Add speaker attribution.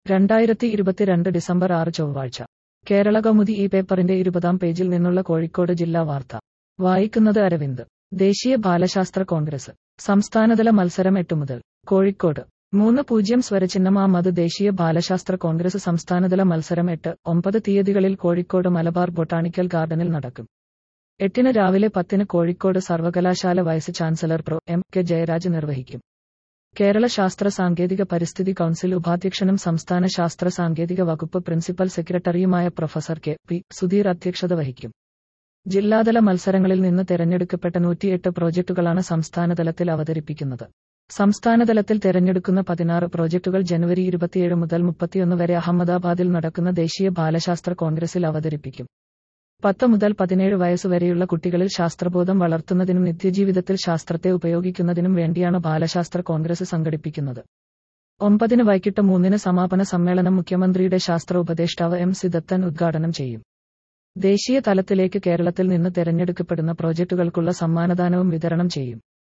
Speaker 1: രണ്ടായിരത്തി ഇരുപത്തിരണ്ട് ഡിസംബർ ആറ് ചൊവ്വാഴ്ച കേരള കൗമുദി ഈ പേപ്പറിന്റെ ഇരുപതാം പേജിൽ നിന്നുള്ള കോഴിക്കോട് ജില്ലാ വാർത്ത വായിക്കുന്നത് അരവിന്ദ് ദേശീയ ബാലശാസ്ത്ര കോൺഗ്രസ് സംസ്ഥാനതല മത്സരം എട്ട് മുതൽ കോഴിക്കോട് മൂന്ന് പൂജ്യം സ്വരചിഹ്നം ആമത് ദേശീയ ബാലശാസ്ത്ര കോൺഗ്രസ് സംസ്ഥാനതല മത്സരം എട്ട് ഒമ്പത് തീയതികളിൽ കോഴിക്കോട് മലബാർ ബൊട്ടാണിക്കൽ ഗാർഡനിൽ നടക്കും എട്ടിന് രാവിലെ പത്തിന് കോഴിക്കോട് സർവകലാശാല vice chancellor pro M K Jayaraj നിർവഹിക്കും കേരള ശാസ്ത്ര സാങ്കേതിക പരിസ്ഥിതി കൗൺസിൽ ഉപാധ്യക്ഷനും സംസ്ഥാന ശാസ്ത്ര സാങ്കേതിക വകുപ്പ് പ്രിൻസിപ്പൽ സെക്രട്ടറിയുമായ പ്രൊഫസർ കെ പി സുധീർ അധ്യക്ഷത വഹിക്കും ജില്ലാതല മത്സരങ്ങളിൽ നിന്ന് തെരഞ്ഞെടുക്കപ്പെട്ട നൂറ്റിയെട്ട് പ്രോജക്ടുകളാണ് സംസ്ഥാനതലത്തിൽ അവതരിപ്പിക്കുന്നത് സംസ്ഥാനതലത്തിൽ തെരഞ്ഞെടുക്കുന്ന പതിനാറ് പ്രോജക്ടുകൾ ജനുവരി ഇരുപത്തിയേഴ് മുതൽ മുപ്പത്തിയൊന്ന് വരെ അഹമ്മദാബാദിൽ നടക്കുന്ന ദേശീയ ബാലശാസ്ത്ര കോൺഗ്രസിൽ അവതരിപ്പിക്കും പത്ത് മുതൽ പതിനേഴ് വയസ്സുവരെയുള്ള കുട്ടികളിൽ ശാസ്ത്രബോധം വളർത്തുന്നതിനും നിത്യജീവിതത്തിൽ ശാസ്ത്രത്തെ ഉപയോഗിക്കുന്നതിനും വേണ്ടിയാണ് ബാലശാസ്ത്ര കോൺഗ്രസ് സംഘടിപ്പിക്കുന്നത് ഒമ്പതിന് വൈകിട്ട് മൂന്നിന് സമാപന സമ്മേളനം മുഖ്യമന്ത്രിയുടെ ശാസ്ത്ര ഉപദേഷ്ടാവ് എം സിദത്തൻ ഉദ്ഘാടനം ചെയ്യും ദേശീയ തലത്തിലേക്ക് കേരളത്തിൽ നിന്ന് തെരഞ്ഞെടുക്കപ്പെടുന്ന പ്രോജക്ടുകൾക്കുള്ള സമ്മാനദാനവും വിതരണം ചെയ്യും